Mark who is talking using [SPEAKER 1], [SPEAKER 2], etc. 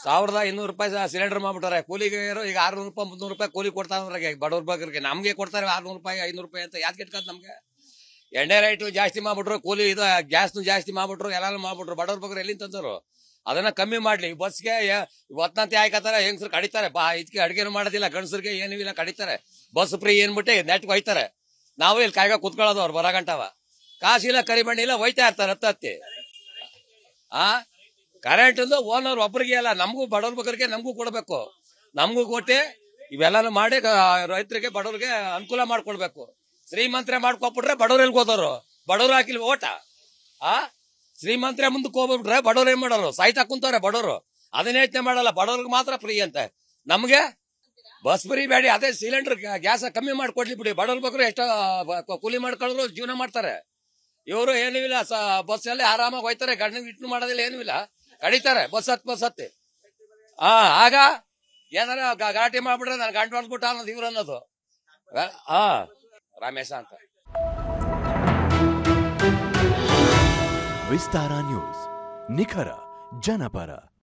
[SPEAKER 1] ಸಾವಿರದ ಇನ್ನೂರು ರೂಪಾಯಿ ಸಿಲಿಂಡರ್ ಮಾಡ್ಬಿಟ್ಟಾರೆ ಕೂಲಿಗೆ ಈಗ ಆರ್ನೂರು ರೂಪಾಯಿ ಮುನ್ನೂರು ರೂಪಾಯಿ ಕೂಲಿ ಕೊಡ್ತಾರೆ ಬಡವ್ರ ಬಗ್ಗರಿಗೆ ನಮ್ಗೆ ಕೊಡ್ತಾರೆ ಆರ್ನೂರು ರೂಪಾಯಿ ಐನೂರು ರೂಪಾಯಿ ಅಂತ ಯಾಕೆ ಇಟ್ಕೊಂಡ್ ನಮ್ಗೆ ಎಣ್ಣೆ ರೈಟು ಜಾಸ್ತಿ ಮಾಡ್ಬಿಟ್ರು ಕೂಲಿ ಇದು ಗ್ಯಾಸ್ನು ಜಾಸ್ತಿ ಮಾಡ್ಬಿಟ್ರು ಎಲ್ಲಾನು ಮಾಡ್ಬಿಟ್ರು ಬಡವ್ರ ಬಗ್ಗೆ ಎಲ್ಲಿಂದ ತಂದರು ಅದನ್ನ ಕಮ್ಮಿ ಮಾಡ್ಲಿ ಬಸ್ಗೆ ಒತ್ತಂತೆ ಹಾಕತ್ತಾರೆ ಹೆಂಗಸರು ಕಡಿತಾರೆ ಬಾ ಇದಕ್ಕೆ ಅಡಿಗೆನು ಮಾಡೋದಿಲ್ಲ ಗಂಡಸರಿಗೆ ಏನೂ ಇಲ್ಲ ಕಡಿತಾರೆ ಬಸ್ ಫ್ರೀ ಏನ್ಬಿಟ್ಟೆ ನೆಟ್ಗೆ ಹೋಯ್ತಾರೆ ನಾವು ಇಲ್ಲಿ ಕಾಯ್ಗ ಕುತ್ಕೊಳ್ಳೋದು ಅವ್ರು ಬರಗಂಟವ ಕಾಸಿಲ್ಲ ಕರಿಮಣ್ಣಿ ಇಲ್ಲ ಹೋಯ್ತಾ ಇರ್ತಾರೆ ಹತ್ತ ಹತ್ತಿ ಆ ಕರೆಂಟ್ ಓನರ್ ಒಬ್ರಿಗೆ ಅಲ್ಲ ನಮಗೂ ಬಡವ್ರ ಬಗ್ಗರಿಗೆ ನಮಗೂ ಕೊಡ್ಬೇಕು ನಮಗೂ ಕೊಟ್ಟು ಇವೆಲ್ಲಾನು ಮಾಡಿ ಗ- ರೈತರಿಗೆ ಬಡವ್ರಿಗೆ ಅನುಕೂಲ ಮಾಡ್ಕೊಡ್ಬೇಕು ಶ್ರೀಮಂತರ ಮಾಡ್ಕೊಬಿಟ್ರೆ ಬಡವ್ರು ಎಲ್ಲಿ ಹೋದವರು ಬಡವ್ರು ಹಾಕಿಲ್ವ ಓಟ ಆ ಶ್ರೀಮಂತರ ಮುಂದಕ್ಕೆ ಹೋಗ್ಬಿಟ್ರೆ ಬಡವ್ರು ಏನ್ ಮಾಡೋರು ಸಾಯ್ತಾ ಕುಂತವ್ರೆ ಬಡವ್ರು ಅದನ್ನ ಯೋಚನೆ ಮಾಡಲ್ಲ ಬಡವ್ರಿಗೆ ಮಾತ್ರ ಫ್ರೀ ಅಂತ ನಮ್ಗೆ ಬಸ್ ಫ್ರೀ ಬೇಡಿ ಅದೇ ಸಿಲಿಂಡರ್ ಗ್ಯಾಸ್ ಕಮ್ಮಿ ಮಾಡ್ಕೊಡ್ಲಿ ಬಿಡಿ ಬಡವ್ರ ಬಗ್ಗೆ ಎಷ್ಟೋ ಬ- ಕೂಲಿ ಮಾಡ್ಕೊಳ್ಳೋರು ಜೀವನ ಮಾಡ್ತಾರೆ ಇವರು ಏನೂ ಇಲ್ಲ ಬಸ್ ಅಲ್ಲಿ ಆರಾಮಾಗಿ ಹೋಯ್ತಾರೆ ಗಂಡ ಇಟ್ಟು ಮಾಡೋದಿಲ್ಲ ಏನೂ ಇಲ್ಲ ಕಡಿತಾರೆ ಬಸ್ ಹತ್ ಬಸ್ ಹತ್ತಿ ಆ ಆಗ ಏನಾರ ಗ- ಗಲಾಟೆ ಮಾಡ್ಬಿಟ್ರೆ ನಾನು ಗಂಟು ಹೊಡ್ಬಿಟ್ಟ ಅನ್ನೋದು ಇವ್ರು ಅನ್ನೋದು ಹಾ ರಮೇಶ ಅಂತ
[SPEAKER 2] ವಿಸ್ತಾರ ನ್ಯೂಸ್ ನಿಖರ ಜನಪರ